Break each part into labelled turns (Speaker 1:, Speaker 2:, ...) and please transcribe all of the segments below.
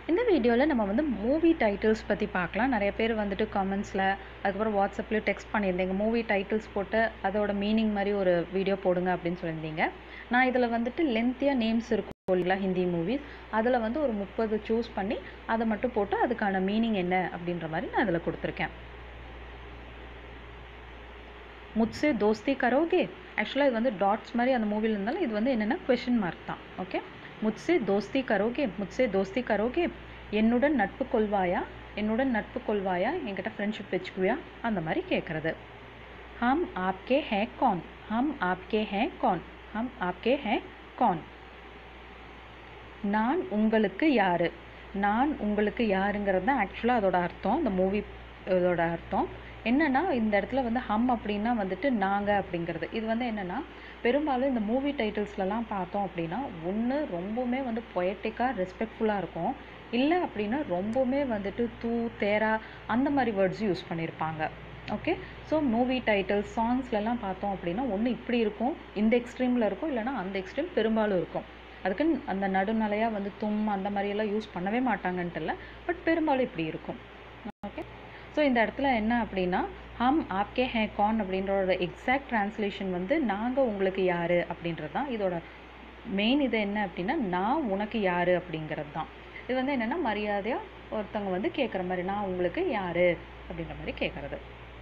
Speaker 1: இந்த வீடியோவில் நம்ம வந்து மூவி டைட்டில்ஸ் பற்றி பார்க்கலாம் நிறைய பேர் வந்துட்டு கமெண்ட்ஸில் அதுக்கப்புறம் வாட்ஸ்அப்லேயும் டெக்ஸ்ட் பண்ணியிருந்தீங்க மூவி டைட்டில்ஸ் போட்டு அதோட மீனிங் மாதிரி ஒரு வீடியோ போடுங்க அப்படின்னு சொல்லியிருந்தீங்க நான் இதில் வந்துட்டு லென்த்தியாக நேம்ஸ் இருக்கும் இல்லைங்களா ஹிந்தி மூவிஸ் அதில் வந்து ஒரு முப்பது சூஸ் பண்ணி அதை மட்டும் போட்டு அதுக்கான மீனிங் என்ன அப்படின்ற மாதிரி நான் இதில் கொடுத்துருக்கேன் முத்ஸே தோஸ்தி கரோகே ஆக்சுவலாக இது வந்து டாட்ஸ் மாதிரி அந்த மூவியில் இருந்தாலும் இது வந்து என்னென்னா கொஷின் மார்க் தான் ஓகே முத்ஸே தோஸ்தி கரோகே முத்ஸே தோஸ்தி கரோகே என்னுடன் நட்பு கொள்வாயா என்னுடன் நட்பு கொள்வாயா என்கிட்ட ஃப்ரெண்ட்ஷிப் வச்சுக்குவியா அந்த மாதிரி கேட்குறது ஹம் ஆப்கே ஹே கான் ஹம் ஆப்கே ஹே கான் ஹம் ஆப்கே ஹே கான் நான் உங்களுக்கு யாரு நான் உங்களுக்கு யாருங்கிறது தான் ஆக்சுவலாக அதோட அர்த்தம் இந்த மூவி இதோட அர்த்தம் என்னன்னா இந்த இடத்துல வந்து ஹம் அப்படின்னா வந்துட்டு நாங்கள் அப்படிங்கிறது இது வந்து என்னன்னா பெரும்பாலும் இந்த மூவி டைட்டில்ஸ்லலாம் பார்த்தோம் அப்படின்னா ஒன்று ரொம்பவுமே வந்து பொயட்டிக்காக ரெஸ்பெக்ட்ஃபுல்லாக இருக்கும் இல்லை அப்படின்னா ரொம்பவுமே வந்துட்டு தூ தேரா அந்த மாதிரி வேர்ட்ஸ் யூஸ் பண்ணியிருப்பாங்க ஓகே ஸோ மூவி டைட்டில்ஸ் சாங்ஸ்லலாம் பார்த்தோம் அப்படின்னா ஒன்று இப்படி இருக்கும் இந்த எக்ஸ்ட்ரீமில் இருக்கும் இல்லைனா அந்த எக்ஸ்ட்ரீம் பெரும்பாலும் இருக்கும் அதுக்கு அந்த நடுநிலையாக வந்து தும் அந்த மாதிரியெல்லாம் யூஸ் பண்ணவே மாட்டாங்கன்ட்டு இல்லை பட் பெரும்பாலும் இப்படி இருக்கும் ஓகே ஸோ இந்த இடத்துல என்ன அப்படின்னா ஹம் ஆப்கே ஹே கான் அப்படின்றோட எக்ஸாக்ட் ட்ரான்ஸ்லேஷன் வந்து நாங்கள் உங்களுக்கு யார் அப்படின்றது தான் இதோட மெயின் இது என்ன அப்படின்னா நான் உனக்கு யார் அப்படிங்கிறது தான் இது வந்து என்னென்னா மரியாதையாக ஒருத்தவங்க வந்து கேட்குற மாதிரி நான் உங்களுக்கு யார் அப்படின்ற மாதிரி கேட்குறது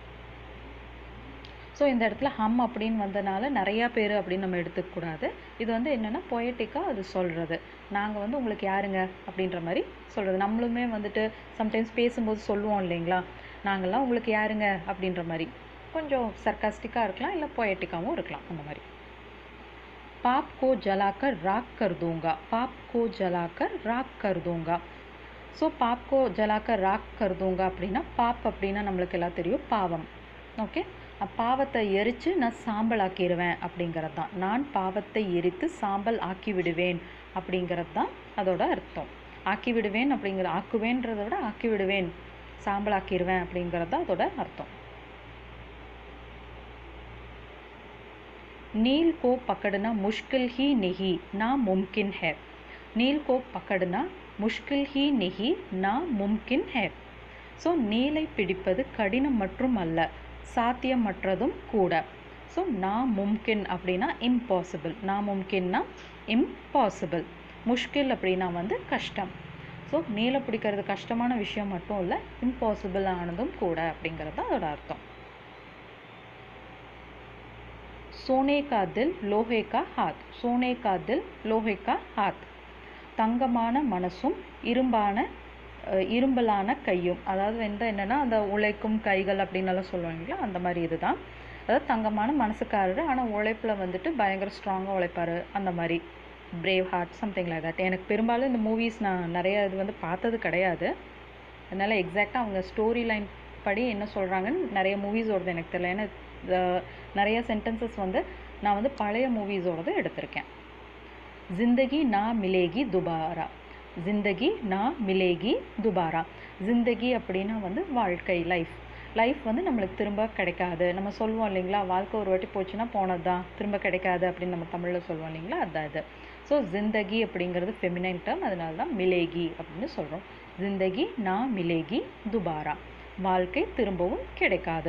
Speaker 1: ஸோ இந்த இடத்துல ஹம் அப்படின்னு வந்தனால நிறையா பேர் அப்படின்னு நம்ம எடுத்துக்கூடாது இது வந்து என்னென்னா பொயட்டிக்காக அது சொல்கிறது நாங்கள் வந்து உங்களுக்கு யாருங்க அப்படின்ற மாதிரி சொல்கிறது நம்மளுமே வந்துட்டு சம்டைம்ஸ் பேசும்போது சொல்லுவோம் இல்லைங்களா நாங்கள்லாம் உங்களுக்கு யாருங்க அப்படின்ற மாதிரி கொஞ்சம் சர்க்காஸ்டிக்காக இருக்கலாம் இல்லை பொயட்டிக்காகவும் இருக்கலாம் அந்த மாதிரி பாப் கோ ஜலாக்கர் ராக் கர் தூங்கா பாப் கோ ஜலாக்கர் ராக் கர் தூங்கா ஸோ பாப் கோ ஜலாக்கர் ராக் கர் தூங்கா அப்படின்னா பாப் அப்படின்னா நம்மளுக்கு எல்லாம் தெரியும் பாவம் ஓகே பாவத்தை எரித்து நான் சாம்பல் ஆக்கிடுவேன் அப்படிங்கிறது தான் நான் பாவத்தை எரித்து சாம்பல் ஆக்கி விடுவேன் அப்படிங்கிறது தான் அதோட அர்த்தம் ஆக்கி விடுவேன் அப்படிங்கிற ஆக்குவேன்றதை விட ஆக்கி விடுவேன் சாம்பல் ஆக்கிடுவேன் அப்படிங்கிறது தான் அதோட அர்த்தம் नील को पकड़ना मुश्किल ही नहीं ना मुमकिन है नील को पकड़ना मुश्किल ही नहीं ना मुमकिन है ஸோ நீலை பிடிப்பது கடினம் மற்றும் அல்ல சாத்தியமற்றதும் கூட ஸோ நான் மும்கின் அப்படின்னா இம்பாசிபிள் நான் மும்கின்னா இம்பாசிபிள் முஷ்கில் அப்படின்னா வந்து கஷ்டம் ஸோ நீலை பிடிக்கிறது கஷ்டமான விஷயம் மட்டும் இல்லை இம்பாசிபிள் ஆனதும் கூட அப்படிங்கிறது தான் அதோட அர்த்தம் சோனே கா தில் லோஹே கா ஹாத் சோனே கா தில் லோஹே கா ஹாத் தங்கமான மனசும் இரும்பான இரும்பலான கையும் அதாவது வந்து என்னென்னா அந்த உழைக்கும் கைகள் அப்படின்னலாம் சொல்லுவாங்களா அந்த மாதிரி இதுதான் அதாவது தங்கமான மனசுக்காரர் ஆனால் உழைப்பில் வந்துட்டு பயங்கர ஸ்ட்ராங்காக உழைப்பார் அந்த மாதிரி brave heart something like that எனக்கு பெரும்பாலும் இந்த மூவிஸ் நான் நிறைய இது வந்து பார்த்தது கிடையாது அதனால் எக்ஸாக்டாக அவங்க ஸ்டோரி லைன் படி என்ன சொல்கிறாங்கன்னு நிறைய மூவிஸோடது எனக்கு தெரியல ஏன்னா நிறைய சென்டென்சஸ் வந்து நான் வந்து பழைய மூவிஸோடது எடுத்திருக்கேன் ஜிந்தகி நா மிலேகி துபாரா ஜிந்தகி நா மிலேகி துபாரா ஜிந்தகி அப்படின்னா வந்து வாழ்க்கை லைஃப் லைஃப் வந்து நம்மளுக்கு திரும்ப கிடைக்காது நம்ம சொல்லுவோம் இல்லைங்களா வாழ்க்கை ஒரு வாட்டி போச்சுன்னா போனது தான் திரும்ப கிடைக்காது அப்படின்னு நம்ம தமிழில் சொல்லுவோம் இல்லைங்களா அதுதான் இது ஸோ ஜிந்தகி அப்படிங்கிறது ஃபெமினைன் டேர்ம் அதனால தான் மிலேகி அப்படின்னு சொல்கிறோம் ஜிந்தகி நா மிலேகி துபாரா வாழ்க்கை திரும்பவும் கிடைக்காது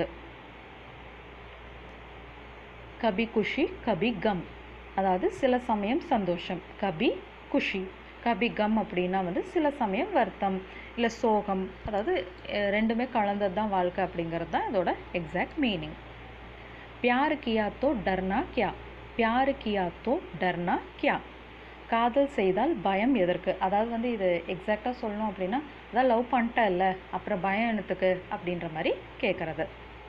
Speaker 1: கபி குஷி கபி கம் அதாவது சில சமயம் சந்தோஷம் கபி குஷி கபி கம் அப்படின்னா வந்து சில சமயம் வருத்தம் இல்லை சோகம் அதாவது ரெண்டுமே கலந்தது தான் வாழ்க்கை அப்படிங்கிறது தான் இதோட எக்ஸாக்ட் மீனிங் பியார் கியா தோ டர்னா கியா பியார் கியா தோ டர்னா கியா காதல் செய்தால் பயம் எதற்கு அதாவது வந்து இது எக்ஸாக்டாக சொல்லணும் அப்படின்னா அதான் லவ் பண்ணிட்டா இல்லை அப்புறம் பயம் என்னத்துக்கு அப்படின்ற மாதிரி கேட்குறது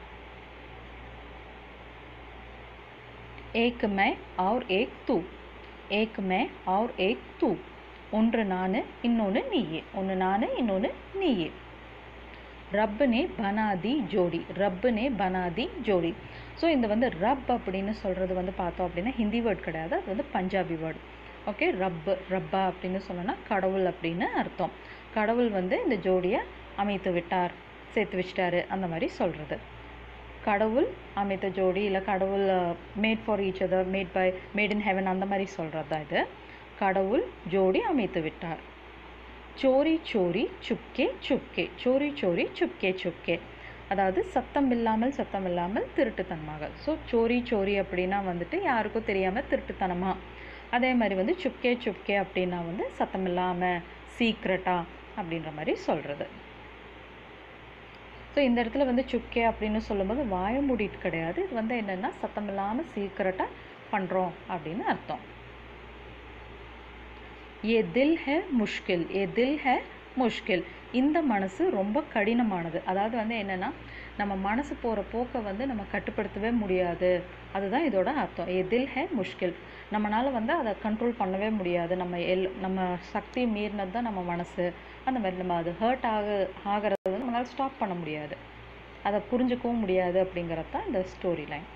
Speaker 1: ஏக் மே और एक तू ஏக் மே और एक तू ஒன்று நான் இன்னொன்று நீயே ஒன்று நான் இன்னொன்று நீயே ரப் நே பனாதி ஜோடி ரப் நே பனாதி ஜோடி ஸோ இந்த வந்து ரப் அப்படின்னு சொல்கிறது வந்து பார்த்தோம் அப்படின்னா ஹிந்தி வேர்ட் கிடையாது அது வந்து பஞ்சாபி வேர்டு ஓகே ரப்பு ரப்பா அப்படின்னு சொன்னோன்னா கடவுள் அப்படின்னு அர்த்தம் கடவுள் வந்து இந்த ஜோடியை அமைத்து விட்டார் சேர்த்து வச்சிட்டாரு அந்த மாதிரி சொல்கிறது கடவுள் அமைத்த ஜோடி இல்லை கடவுள் made for each other made by made in heaven அந்த மாதிரி சொல்கிறது தான் இது கடவுள் ஜோடி அமைத்து விட்டார் சோரி சோரி சுப்கே சுப்கே சோரி சோரி சுப்கே சுப்கே அதாவது சத்தம் இல்லாமல் சத்தம் இல்லாமல் திருட்டுத்தனமாக ஸோ சோரி சோரி அப்படின்னா வந்துட்டு யாருக்கும் தெரியாமல் திருட்டுத்தனமா அதே மாதிரி வந்து சுப்கே சுப்கே அப்படின்னா வந்து சத்தம் இல்லாமல் சீக்ரெட்டா அப்படின்ற மாதிரி சொல்கிறது ஸோ இந்த இடத்துல வந்து சுப்கே அப்படின்னு சொல்லும்போது வாய மூடிட்டு கிடையாது இது வந்து என்னென்னா சத்தம் இல்லாமல் சீக்கிரட்டாக பண்ணுறோம் அப்படின்னு அர்த்தம் ஏ தில் ஹே முஷ்கில் ஏ தில் ஹே முஷ்கில் இந்த மனசு ரொம்ப கடினமானது அதாவது வந்து என்னென்னா நம்ம மனசு போகிற போக்கை வந்து நம்ம கட்டுப்படுத்தவே முடியாது அதுதான் இதோட அர்த்தம் ஏ தில் ஹே முஷ்கில் நம்மளால் வந்து அதை கண்ட்ரோல் பண்ணவே முடியாது நம்ம எல் நம்ம சக்தி மீறினது தான் நம்ம மனசு அந்த மாதிரி நம்ம அது ஹர்ட் ஆக ஆகிறது வந்து நம்மளால் ஸ்டாப் பண்ண முடியாது அதை புரிஞ்சுக்கவும் முடியாது அப்படிங்கிறது தான் இந்த ஸ்டோரி லைன்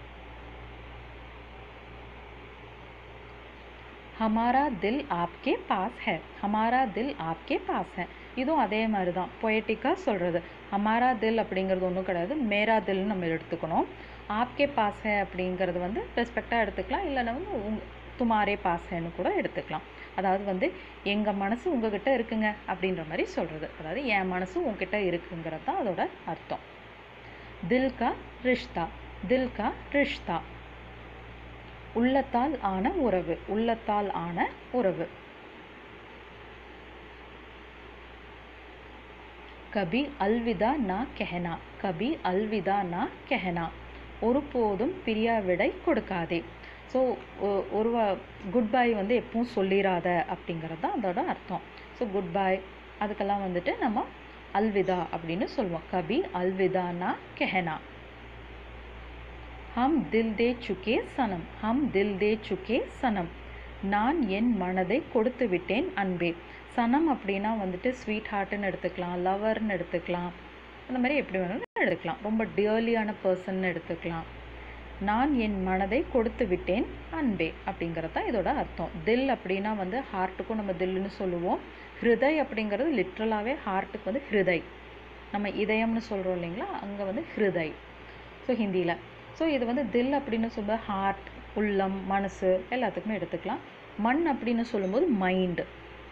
Speaker 1: ஹமாரா தில் ஆப்கே பாஸ் ஹே ஹமாரா தில் ஆப்கே பாஸ் ஹே இதுவும் அதே மாதிரி தான் பொயட்டிக்காக சொல்கிறது ஹமாரா தில் அப்படிங்கிறது ஒன்றும் கிடையாது மேரா தில்னு நம்ம எடுத்துக்கணும் ஆப்கே பாஸ் ஹே அப்படிங்கிறது வந்து ரெஸ்பெக்டாக எடுத்துக்கலாம் இல்லைன்னா வந்து உங் துமாரே பாஸ் ஹேன்னு கூட எடுத்துக்கலாம் அதாவது வந்து எங்கள் மனசு உங்ககிட்ட இருக்குங்க அப்படின்ற மாதிரி சொல்கிறது அதாவது என் மனசு உங்ககிட்ட இருக்குங்கிறது தான் அதோட அர்த்தம் தில் கா ரிஷ்தா தில் கா ரிஷ்தா உள்ளத்தால் ஆன உறவு உள்ளத்தால் ஆன உறவு கபி அல்விதா நா கெஹனா கபி அல்விதா நா கெஹனா ஒருபோதும் பிரியாவிடை கொடுக்காதே ஸோ ஒரு குட் பை வந்து எப்பவும் சொல்லிடாத அப்படிங்கிறது தான் அதோட அர்த்தம் ஸோ குட் பை அதுக்கெல்லாம் வந்துட்டு நம்ம அல்விதா அப்படின்னு சொல்லுவோம் கபி அல்விதானா கெஹனா ஹம் தில் தே சுகே சனம் ஹம் தில் தே சுகே சனம் நான் என் மனதை கொடுத்து விட்டேன் அன்பே சனம் அப்படின்னா வந்துட்டு ஸ்வீட் ஹார்ட்டுன்னு எடுத்துக்கலாம் லவர்னு எடுத்துக்கலாம் அந்த மாதிரி எப்படி வேணாலும் எடுத்துக்கலாம் ரொம்ப டியர்லியான பர்சன் எடுத்துக்கலாம் நான் என் மனதை கொடுத்து விட்டேன் அன்பே அப்படிங்கிறது தான் இதோட அர்த்தம் தில் அப்படின்னா வந்து ஹார்ட்டுக்கும் நம்ம தில்லுன்னு சொல்லுவோம் ஹிருதய் அப்படிங்கிறது லிட்ரலாகவே ஹார்ட்டுக்கு வந்து ஹிருதய் நம்ம இதயம்னு சொல்கிறோம் இல்லைங்களா அங்கே வந்து ஹிருதய் ஸோ ஹிந்தியில் ஸோ இது வந்து தில் அப்படின்னு சொல்ல ஹார்ட் உள்ளம் மனசு எல்லாத்துக்குமே எடுத்துக்கலாம் மண் அப்படின்னு சொல்லும்போது மைண்டு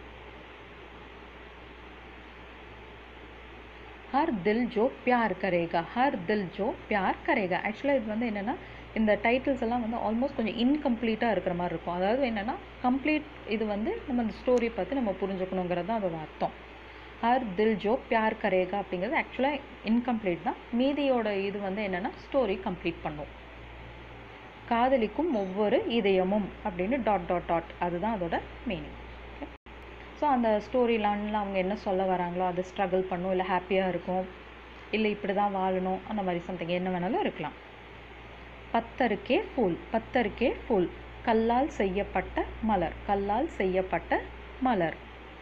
Speaker 1: ஹர் தில் ஜோ பியார் கரேகா ஹர் தில் ஜோ பியார் கரேகா ஆக்சுவலாக இது வந்து என்னென்னா இந்த டைட்டில்ஸ் எல்லாம் வந்து ஆல்மோஸ்ட் கொஞ்சம் இன்கம்ப்ளீட்டாக இருக்கிற மாதிரி இருக்கும் அதாவது என்னென்னா கம்ப்ளீட் இது வந்து நம்ம இந்த ஸ்டோரி பற்றி நம்ம புரிஞ்சுக்கணுங்கிறது தான் அதோட அர்த்தம் ஹர் தில் ஜோ பியார் கரேகா அப்படிங்கிறது ஆக்சுவலாக இன்கம்ப்ளீட் தான் மீதியோட இது வந்து என்னென்னா ஸ்டோரி கம்ப்ளீட் பண்ணும் காதலிக்கும் ஒவ்வொரு இதயமும் அப்படின்னு டாட் டாட் டாட் அதுதான் அதோட மீனிங் ஸோ அந்த ஸ்டோரி லைனில் அவங்க என்ன சொல்ல வராங்களோ அது ஸ்ட்ரகிள் பண்ணும் இல்லை ஹாப்பியாக இருக்கும் இல்லை இப்படி தான் வாழணும் அந்த மாதிரி சம்திங் என்ன வேணாலும் இருக்கலாம் பத்தருக்கே ஃபூல் பத்தருக்கே ஃபூல் கல்லால் செய்யப்பட்ட மலர் கல்லால் செய்யப்பட்ட மலர்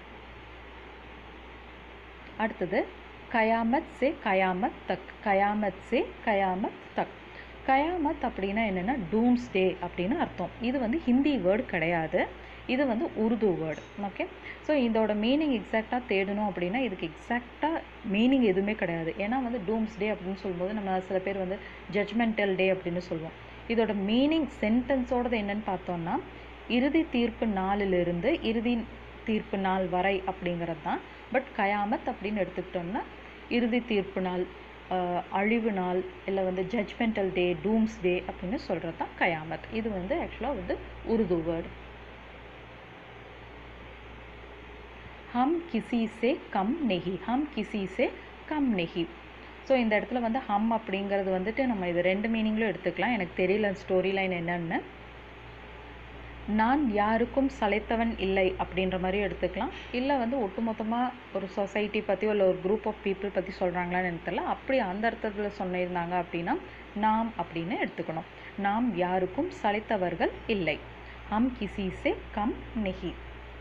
Speaker 1: அடுத்தது கயாமத் சே கயாமத் தக் கயாமத் சே கயாமத் தக் கயாமத் அப்படின்னா என்னென்னா டூம்ஸ் டே அப்படின்னு அர்த்தம் இது வந்து ஹிந்தி வேர்டு கிடையாது இது வந்து உருது வேர்டு ஓகே ஸோ இதோட மீனிங் எக்ஸாக்டாக தேடணும் அப்படின்னா இதுக்கு எக்ஸாக்டாக மீனிங் எதுவுமே கிடையாது ஏன்னா வந்து டூம்ஸ் டே அப்படின்னு சொல்லும்போது நம்ம சில பேர் வந்து ஜட்ஜ்மெண்டல் டே அப்படின்னு சொல்லுவோம் இதோட மீனிங் சென்டென்ஸோடது என்னன்னு பார்த்தோம்னா இறுதி தீர்ப்பு நாளிலிருந்து இறுதி தீர்ப்பு நாள் வரை அப்படிங்கிறது தான் பட் கயாமத் அப்படின்னு எடுத்துக்கிட்டோம்னா இறுதி தீர்ப்பு நாள் அழிவு நாள் இல்லை வந்து ஜட்ஜ்மெண்டல் டே டூம்ஸ் டே அப்படின்னு சொல்கிறது தான் கயாமத் இது வந்து ஆக்சுவலாக வந்து உருது வேர்டு ஹம் கிசி சே கம் நெஹி ஹம் கிசி சே கம் நெஹி ஸோ இந்த இடத்துல வந்து ஹம் அப்படிங்கிறது வந்துட்டு நம்ம இது ரெண்டு மீனிங்லும் எடுத்துக்கலாம் எனக்கு தெரியல ஸ்டோரி லைன் என்னன்னு நான் யாருக்கும் சளைத்தவன் இல்லை அப்படின்ற மாதிரி எடுத்துக்கலாம் இல்லை வந்து ஒட்டுமொத்தமாக ஒரு சொசைட்டி பற்றியோ இல்லை ஒரு குரூப் ஆஃப் பீப்புள் பற்றி சொல்கிறாங்களான்னு எனக்கு தெரியல அப்படி அந்த அர்த்தத்தில் சொன்னிருந்தாங்க அப்படின்னா நாம் அப்படின்னு எடுத்துக்கணும் நாம் யாருக்கும் சளைத்தவர்கள் இல்லை ஹம் கிசி சே கம் நெஹி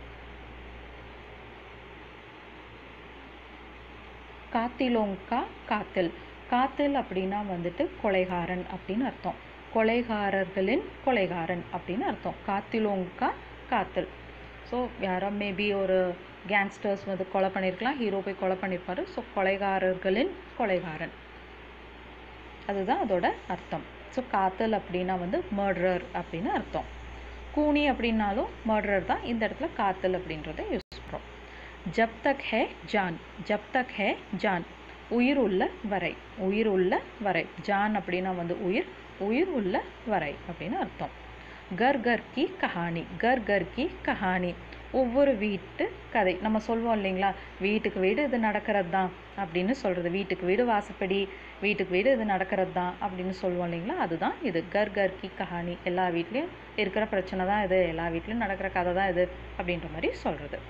Speaker 1: காத்திலோங்கா காத்தில் காத்தில் அப்படின்னா வந்துட்டு கொலைகாரன் அப்படின்னு அர்த்தம் கொலைகாரர்களின் கொலைகாரன் அப்படின்னு அர்த்தம் காத்திலோங்கா காத்தில் ஸோ யாரோ மேபி ஒரு கேங்ஸ்டர்ஸ் வந்து கொலை பண்ணியிருக்கலாம் ஹீரோ போய் கொலை பண்ணியிருப்பாரு ஸோ கொலைகாரர்களின் கொலைகாரன் அதுதான் அதோட அர்த்தம் ஸோ காத்தல் அப்படின்னா வந்து மர்டரர் அப்படின்னு அர்த்தம் கூனி அப்படின்னாலும் மர்டரர் தான் இந்த இடத்துல காத்தல் அப்படின்றத யூஸ் பண்ணுறோம் ஜப் தக் ஹே ஜான் ஜப் தக் ஹே ஜான் உயிர் உள்ள வரை உயிர் உள்ள வரை ஜான் அப்படின்னா வந்து உயிர் உயிர் உள்ள வரை அப்படின்னு அர்த்தம் கர் கர் கி கஹானி கர் கர் கி கஹானி ஒவ்வொரு வீட்டு கதை நம்ம சொல்லுவோம் இல்லைங்களா வீட்டுக்கு வீடு இது நடக்கிறது தான் அப்படின்னு சொல்கிறது வீட்டுக்கு வீடு வாசப்படி வீட்டுக்கு வீடு இது நடக்கிறது தான் அப்படின்னு சொல்லுவோம் இல்லைங்களா அதுதான் இது கர் கர் கி கஹானி எல்லா வீட்லேயும் இருக்கிற பிரச்சனை தான் இது எல்லா வீட்லேயும் நடக்கிற கதை தான் இது அப்படின்ற மாதிரி சொல்கிறது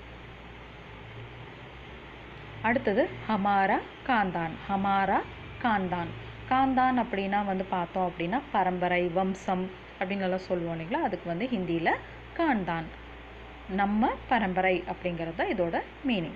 Speaker 1: அடுத்தது ஹமாரா காந்தான் ஹமாரா காந்தான் காந்தான் அப்படின்னா வந்து பார்த்தோம் அப்படின்னா பரம்பரை வம்சம் அப்படின்னு எல்லாம் சொல்லுவோம் இல்லைங்களா அதுக்கு வந்து ஹிந்தியில் காந்தான் நம்ம பரம்பரை அப்படிங்கிறது தான் இதோட மீனிங்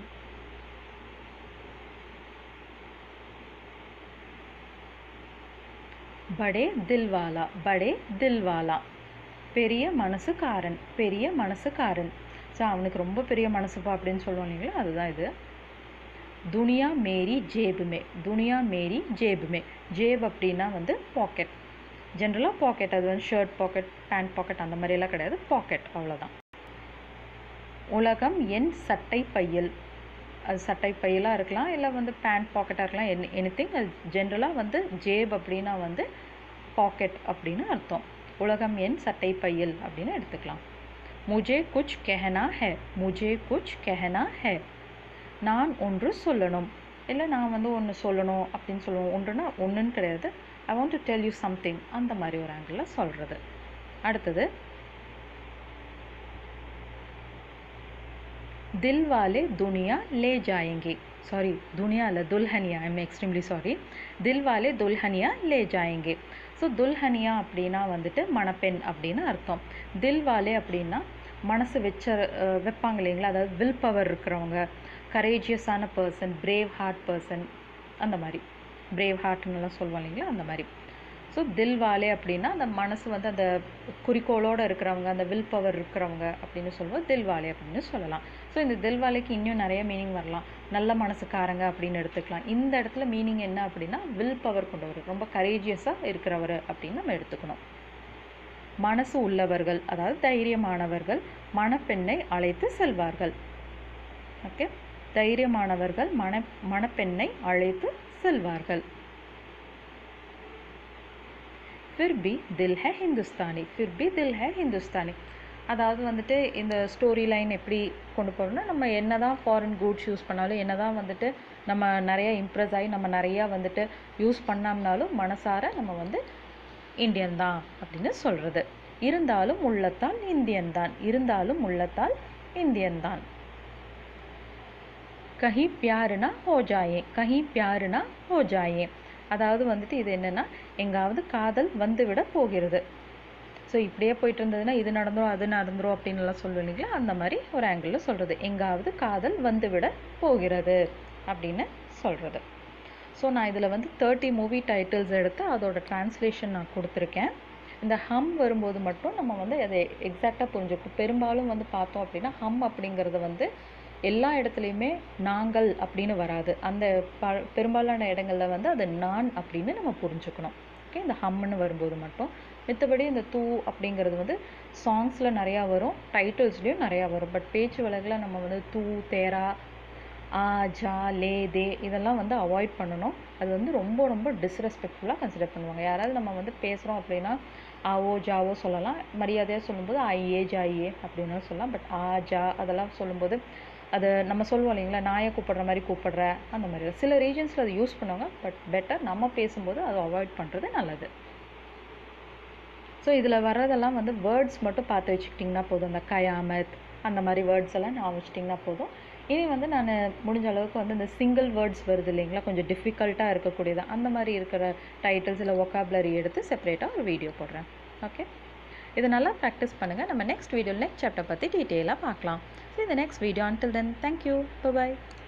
Speaker 1: படே தில்வாலா படே தில்வாலா பெரிய மனசுக்காரன் பெரிய மனசுக்காரன் ஸோ அவனுக்கு ரொம்ப பெரிய மனசுப்பா அப்படின்னு சொல்லுவோம் இல்லைங்களா அதுதான் இது துனியா மேரி ஜேபுமே துனியா மேரி ஜேபுமே ஜேப் அப்படின்னா வந்து பாக்கெட் ஜென்ரலாக பாக்கெட் அது வந்து ஷர்ட் பாக்கெட் பேண்ட் பாக்கெட் அந்த மாதிரியெல்லாம் கிடையாது பாக்கெட் அவ்வளோதான் உலகம் என் சட்டை பையில் அது சட்டை பையலாக இருக்கலாம் இல்லை வந்து பேண்ட் பாக்கெட்டாக இருக்கலாம் என் எனி திங் அது ஜென்ரலாக வந்து ஜேப் அப்படின்னா வந்து பாக்கெட் அப்படின்னு அர்த்தம் உலகம் என் சட்டை பையில் அப்படின்னு எடுத்துக்கலாம் முஜே குச் கெஹனா ஹே முஜே குச் கெஹனா ஹே நான் ஒன்று சொல்லணும் இல்லை நான் வந்து ஒன்று சொல்லணும் அப்படின்னு சொல்லுவோம் ஒன்றுனா ஒன்றுன்னு கிடையாது I want to tell you something அந்த மாதிரி ஒரு ஆங்கிளில் சொல்கிறது அடுத்தது दिल वाले दुनिया ले जाएंगे सॉरी दुनिया अല്ല दुल्हनिया आई एम एक्सट्रीमली सॉरी दिल वाले दुल्हनिया ले जाएंगे ஸோ துல்ஹனியா அப்படின்னா வந்துட்டு மணப்பெண் அப்படின்னு அர்த்தம் தில் வாலே அப்படின்னா மனசு வச்ச அஹ், வைப்பாங்க இல்லைங்களா அதாவது வில் பவர் இருக்கிறவங்க கரேஜியஸான பர்சன் பிரேவ் ஹார்ட் பர்சன் அந்த மாதிரி பிரேவ் ஹார்ட்னுலாம் சொல்லுவோம் இல்லைங்களா அந்த மாதிரி ஸோ தில் வாலே அப்படின்னா அந்த மனசு வந்து அந்த குறிக்கோளோடு இருக்கிறவங்க அந்த வில் பவர் இருக்கிறவங்க அப்படின்னு சொல்லுவோம் தில் வாலே அப்படின்னு சொல்லலாம் ஸோ இந்த தில் வாலேக்கு இன்னும் நிறைய மீனிங் வரலாம் நல்ல மனசுக்காரங்க அப்படின்னு எடுத்துக்கலாம் இந்த இடத்துல மீனிங் என்ன அப்படின்னா வில் பவர் கொண்டவர் ரொம்ப கரேஜியஸாக இருக்கிறவர் அப்படின்னு நம்ம எடுத்துக்கணும் மனசு உள்ளவர்கள் அதாவது தைரியமானவர்கள் மணப்பெண்ணை அழைத்து செல்வார்கள் ஓகே தைரியமானவர்கள் மண மணப்பெண்ணை அழைத்து செல்வார்கள் ஃபிர் பி தில் ஹே ஹிந்துஸ்தானி ஃபிர் பி தில் ஹே ஹிந்துஸ்தானி அதாவது வந்துட்டு இந்த ஸ்டோரி லைன் எப்படி கொண்டு போகிறோம்னா நம்ம என்ன தான் ஃபாரின் கூட்ஸ் யூஸ் பண்ணாலும் என்ன தான் வந்துட்டு நம்ம நிறைய இம்ப்ரெஸ் ஆகி நம்ம நிறையா வந்துட்டு யூஸ் பண்ணோம்னாலும் மனசார நம்ம வந்து இந்தியன் தான் அப்படின்னு சொல்கிறது இருந்தாலும் உள்ளத்தால் இந்தியன் தான் இருந்தாலும் உள்ளத்தால் இந்தியன் தான் கஹி பியாருனா ஹோ ஜாயே கஹி பியாருனா ஹோ ஜாயே அதாவது வந்துட்டு இது என்னென்னா எங்காவது காதல் வந்துவிட போகிறது ஸோ இப்படியே போயிட்டு இருந்ததுன்னா இது நடந்துரும் அது நடந்துரும் அப்படின்னு எல்லாம் சொல்லுவோம் இல்லைங்களா அந்த மாதிரி ஒரு ஆங்கிளில் சொல்கிறது எங்காவது காதல் வந்துவிட போகிறது அப்படின்னு சொல்கிறது ஸோ நான் இதில் வந்து தேர்ட்டி மூவி டைட்டில்ஸ் எடுத்து அதோட டிரான்ஸ்லேஷன் நான் கொடுத்துருக்கேன் இந்த ஹம் வரும்போது மட்டும் நம்ம வந்து அதை எக்ஸாக்டாக புரிஞ்சுக்கணும் பெரும்பாலும் வந்து பார்த்தோம் அப்படின்னா ஹம் அப்படிங்கிறது வந்து எல்லா இடத்துலையுமே நாங்கள் அப்படின்னு வராது அந்த ப பெரும்பாலான இடங்கள்ல வந்து அது நான் அப்படின்னு நம்ம புரிஞ்சுக்கணும் ஓகே இந்த ஹம்னு வரும்போது மட்டும் மித்தபடி இந்த தூ அப்படிங்கிறது வந்து சாங்ஸில் நிறையா வரும் டைட்டில்ஸ்லேயும் நிறையா வரும் பட் பேச்சு வழக்கில் நம்ம வந்து தூ தேரா ஆ ஜா லே தே இதெல்லாம் வந்து அவாய்ட் பண்ணணும் அது வந்து ரொம்ப ரொம்ப டிஸ்ரெஸ்பெக்ட்ஃபுல்லாக கன்சிடர் பண்ணுவாங்க யாராவது நம்ம வந்து பேசுகிறோம் அப்படின்னா ஆவோ ஜாவோ சொல்லலாம் மரியாதையாக சொல்லும்போது ஐயே ஜாயே அப்படின்னு சொல்லலாம் பட் ஆ ஜா அதெல்லாம் சொல்லும்போது அது நம்ம சொல்லுவோம் இல்லைங்களா நாயை கூப்பிடுற மாதிரி கூப்பிடுற அந்த மாதிரி சில ரீஜன்ஸில் அதை யூஸ் பண்ணுவாங்க பட் பெட்டர் நம்ம பேசும்போது அதை அவாய்ட் பண்ணுறது நல்லது ஸோ இதில் வர்றதெல்லாம் வந்து வேர்ட்ஸ் மட்டும் பார்த்து வச்சுக்கிட்டிங்கன்னா போதும் இந்த கயாமத் அந்த மாதிரி வேர்ட்ஸ் எல்லாம் நான் வச்சுட்டிங்கன்னா போதும் இனி வந்து நான் முடிஞ்ச அளவுக்கு வந்து இந்த சிங்கிள் வேர்ட்ஸ் வருது இல்லைங்களா கொஞ்சம் டிஃபிகல்ட்டாக இருக்கக்கூடியது அந்த மாதிரி இருக்கிற டைட்டில்ஸ் இல்லை ஒக்காபுலரி எடுத்து செப்பரேட்டாக ஒரு வீடியோ போடுறேன் ஓகே இது நல்லா ப்ராக்டிஸ் பண்ணுங்கள் நம்ம நெக்ஸ்ட் வீடியோ நெக்ஸ்ட் சாப்டர் பற்றி டீட்டெயிலாக பார்க்கலாம் ஸோ இந்த next video until then thank you bye bye